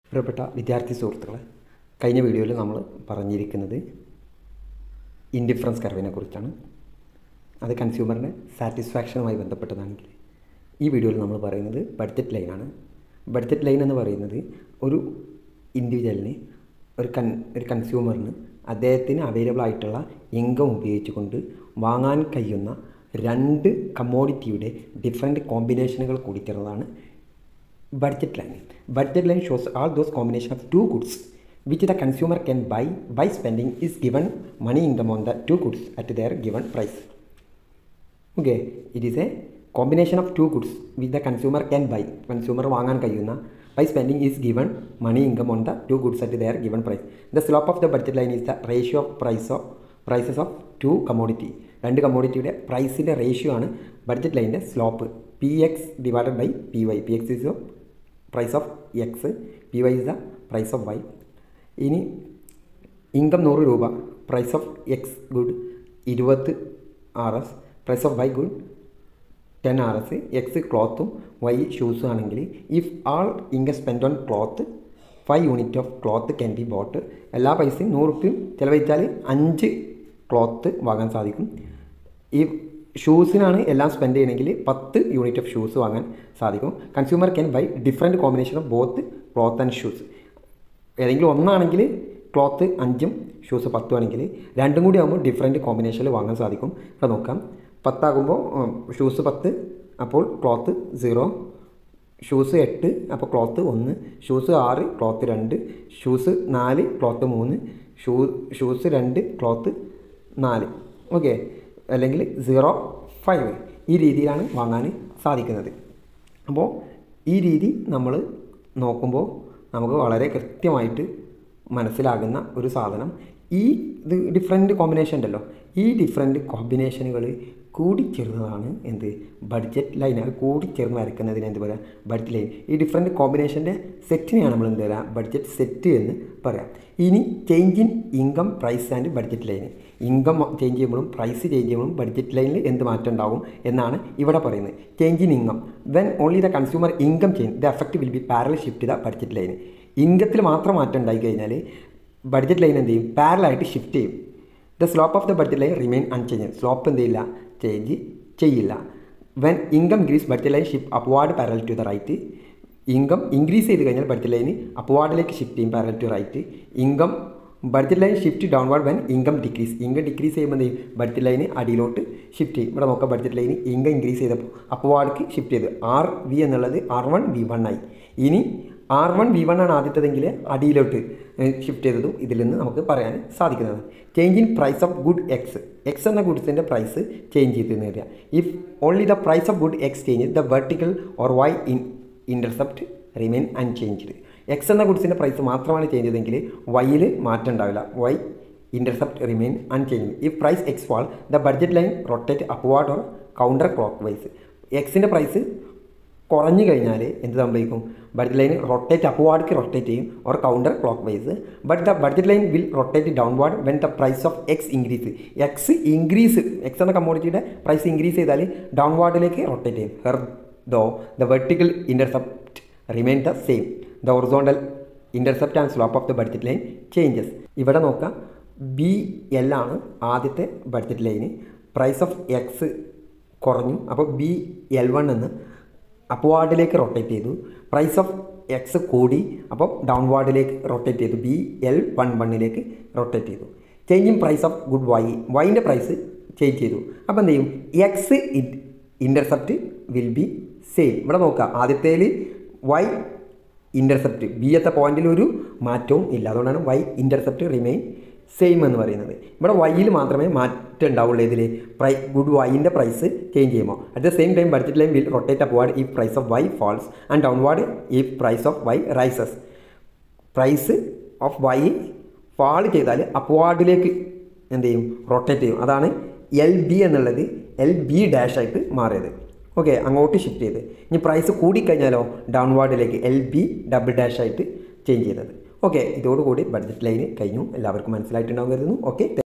പ്രിയപ്പെട്ട വിദ്യാർത്ഥി സുഹൃത്തുക്കളെ കഴിഞ്ഞ വീഡിയോയിൽ നമ്മൾ പറഞ്ഞിരിക്കുന്നത് ഇൻഡിഫറൻസ് കർവിനെ കുറിച്ചാണ് അത് കൺസ്യൂമറിൻ്റെ സാറ്റിസ്ഫാക്ഷനുമായി ബന്ധപ്പെട്ടതാണെങ്കിൽ ഈ വീഡിയോയിൽ നമ്മൾ പറയുന്നത് ബഡ്ജറ്റ് ലൈനാണ് ബഡ്ജറ്റ് ലൈൻ എന്ന് പറയുന്നത് ഒരു ഇൻഡിവിജ്വലിന് ഒരു കൺ ഒരു കൺസ്യൂമറിന് അദ്ദേഹത്തിന് അവൈലബിൾ ആയിട്ടുള്ള ഇൻകം ഉപയോഗിച്ചുകൊണ്ട് വാങ്ങാൻ കഴിയുന്ന രണ്ട് കമ്മോഡിറ്റിയുടെ ഡിഫറെൻറ്റ് കോമ്പിനേഷനുകൾ കൂടിച്ചേർന്നതാണ് budget line budget line shows all those combination of two goods which the consumer can buy by spending is given money income on the two goods at their given price okay it is a combination of two goods which the consumer can buy consumer വാങ്ങാൻ കഴിയുന്ന by spending is given money income on the two goods at their given price the slope of the budget line is the ratio of price of prices of two commodity രണ്ട് കമ്മോഡിറ്റിയുടെ പ്രൈസിൻ്റെ ratio ആണ് budget ലൈനിൻ്റെ slope P X divided by P Y P X is price of X P Y is the price of Y ഇനി income നൂറ് രൂപ price of X good ഇരുപത് R S price of Y good ten R S X ക്ലോത്തും Y ഷൂസും ആണെങ്കിൽ if all income spend on cloth five unit of cloth can be bought എല്ലാ പൈസയും നൂറ് റുപ്യം ചിലവഴിച്ചാൽ അഞ്ച് ക്ലോത്ത് വാങ്ങാൻ സാധിക്കും ഈ ഷൂസിനാണ് എല്ലാം സ്പെൻഡ് ചെയ്യണമെങ്കിൽ പത്ത് യൂണിറ്റ് ഓഫ് ഷൂസ് വാങ്ങാൻ സാധിക്കും consumer can buy different combination of both cloth and shoes ഏതെങ്കിലും ഒന്നാണെങ്കിൽ ക്ലോത്ത് അഞ്ചും ഷൂസ് പത്തും ആണെങ്കിൽ രണ്ടും കൂടി ആകുമ്പോൾ ഡിഫറെൻറ്റ് കോമ്പിനേഷനിൽ വാങ്ങാൻ സാധിക്കും ഇവിടെ നോക്കാം പത്താകുമ്പോൾ ഷൂസ് പത്ത് അപ്പോൾ ക്ലോത്ത് സീറോ ഷൂസ് എട്ട് അപ്പോൾ ക്ലോത്ത് ഒന്ന് ഷൂസ് ആറ് ക്ലോത്ത് രണ്ട് ഷൂസ് നാല് ക്ലോത്ത് മൂന്ന് ഷൂ ഷൂസ് രണ്ട് ക്ലോത്ത് നാല് ഓക്കെ അല്ലെങ്കിൽ സീറോ ഫൈവ് ഈ രീതിയിലാണ് വാങ്ങാൻ സാധിക്കുന്നത് അപ്പോൾ ഈ രീതി നമ്മൾ നോക്കുമ്പോൾ നമുക്ക് വളരെ കൃത്യമായിട്ട് മനസ്സിലാകുന്ന ഒരു സാധനം ഈ ഇത് ഡിഫറെൻറ്റ് കോമ്പിനേഷൻ ഉണ്ടല്ലോ ഈ ഡിഫറെൻറ്റ് കോമ്പിനേഷനുകൾ കൂടിച്ചേർന്നതാണ് എന്ത് ബഡ്ജറ്റ് ലൈൻ അത് കൂടിച്ചേർന്ന് വരയ്ക്കുന്നതിന് എന്ത് പറയാം ബഡ്ജറ്റ് ലൈൻ ഈ ഡിഫറെൻറ്റ് കോമ്പിനേഷൻ്റെ സെറ്റിനെയാണ് നമ്മൾ എന്ത് പറയുക ബഡ്ജറ്റ് സെറ്റ് എന്ന് പറയാം ഇനി change in income price and budget line income change ചെയ്യുമ്പോഴും പ്രൈസ് ചേഞ്ച് ചെയ്യുമ്പോഴും ബഡ്ജറ്റ് ലൈനിൽ എന്ത് മാറ്റം ഉണ്ടാവും എന്നാണ് ഇവിടെ പറയുന്നത് change in income when only the consumer income change the effect will be parallel shift the budget line ഇൻകത്തിൽ മാത്രം മാറ്റം ഉണ്ടായി കഴിഞ്ഞാൽ ബഡ്ജറ്റ് ലൈൻ എന്ത് ചെയ്യും പാരലായിട്ട് ഷിഫ്റ്റ് ചെയ്യും the slope of the budget line remain unchange slope എന്ത് ചെയ്യില്ല ചേഞ്ച് ചെയ്യില്ല when income increase budget line shift upward parallel to the right income increase ചെയ്ത് കഴിഞ്ഞാൽ ബഡ്ജറ്റ് ലൈന് അപ്വാർഡിലേക്ക് ഷിഫ്റ്റ് ചെയ്യും parallel to right income budget line shift downward when income decrease income decrease ചെയ്യുമ്പോൾ എന്ത് ചെയ്യും ബഡ്ജറ്റ് ലൈന് അടിയിലോട്ട് ഷിഫ്റ്റ് ചെയ്യും ഇവിടെ നോക്കാം ബഡ്ജറ്റ് ലൈന് ഇൻകം ഇൻക്രീസ് ചെയ്തപ്പോൾ അപ്വാർഡിക്ക് ഷിഫ്റ്റ് ചെയ്ത് ആർ വി എന്നുള്ളത് ആർ വൺ വി വൺ ആയി ഇനി ആർ വൺ വി വൺ ആണ് ആദ്യത്തേതെങ്കിൽ അടിയിലോട്ട് ഷിഫ്റ്റ് ചെയ്തതും ഇതിൽ നിന്ന് നമുക്ക് പറയാൻ സാധിക്കുന്നതാണ് change in price of good X X എന്ന ഗുഡ്സിൻ്റെ പ്രൈസ് ചേഞ്ച് ചെയ്ത് നേടുക if only the price of good X change the vertical or Y in intercept remain unchanged X എന്ന ഗുഡ്സിൻ്റെ പ്രൈസ് മാത്രമാണ് ചേഞ്ച് ചെയ്തെങ്കിൽ വൈയിൽ മാറ്റം ഉണ്ടാവില്ല Y intercept remain unchange if price X fall the budget line rotate upward or counter clock wise എക്സിൻ്റെ price കുറഞ്ഞു കഴിഞ്ഞാൽ എന്ത് സംഭവിക്കും ബഡ്ജറ്റ് ലൈൻ റൊട്ടേറ്റ് അപ്വാർഡ്ക്ക് റൊട്ടേറ്റ് ചെയ്യും or counter clock wise but the budget line will rotate downward when the price of X increase X increase X എന്ന കമ്മോഡിറ്റിയുടെ price increase ചെയ്താൽ ഡൗൺവാർഡിലേക്ക് റൊട്ടേറ്റ് ചെയ്യും here though the vertical intercept remain the same the horizontal intercept and slope of the budget line changes ഇവിടെ നോക്കാം B L ആണ് ആദ്യത്തെ budget ലൈന് പ്രൈസ് ഓഫ് എക്സ് കുറഞ്ഞു അപ്പോൾ ബി എൽ വൺ എന്ന് അപ്വാർഡിലേക്ക് റൊട്ടേറ്റ് ചെയ്തു പ്രൈസ് ഓഫ് എക്സ് കൂടി അപ്പോൾ ഡൗൺവാർഡിലേക്ക് റൊട്ടേറ്റ് ചെയ്തു ബി എൽ വൺ വണ്ണിലേക്ക് റൊട്ടേറ്റ് ചെയ്തു change in price of good Y വൈൻ്റെ പ്രൈസ് ചേഞ്ച് ചെയ്തു അപ്പോൾ എന്ത് ചെയ്യും X intercept will be same ഇവിടെ നോക്കുക ആദ്യത്തേൽ വൈ ഇൻ്റർസെപ്റ്റ് ബി എത്ത പോയിന്റിൽ ഒരു മാറ്റവും ഇല്ല അതുകൊണ്ടാണ് വൈ ഇൻ്റർസെപ്റ്റ് റിമെയിൻ സെയിം എന്ന് പറയുന്നത് ഇവിടെ വൈയിൽ മാത്രമേ മാറ്റം ഉണ്ടാവുള്ളൂ ഇതിൽ പ്രൈ ഗുഡ് വൈൻ്റെ പ്രൈസ് ചേഞ്ച് ചെയ്യുമ്പോൾ at the same time budget line will rotate upward ഈ price of Y falls and downward ഈ price of Y rises price of Y fall ചെയ്താൽ അപ്വാർഡിലേക്ക് എന്ത് ചെയ്യും റൊട്ടേറ്റ് ചെയ്യും അതാണ് എൽ ബി എന്നുള്ളത് എൽ ബി ഡാഷ് ആയിട്ട് മാറിയത് ഓക്കെ അങ്ങോട്ട് ഷിഫ്റ്റ് ചെയ്ത് ഇനി പ്രൈസ് കൂടിക്കഴിഞ്ഞാലോ ഡൗൺവാർഡിലേക്ക് എൽ ബി ഡബിൾ ഡാഷ് ആയിട്ട് ചേഞ്ച് ചെയ്തത് ഓക്കെ ഇതോടുകൂടി ബഡ്ജറ്റ് ലൈന് കഴിഞ്ഞു എല്ലാവർക്കും മനസ്സിലായിട്ടുണ്ടാവും കരുതുന്നു ഓക്കെ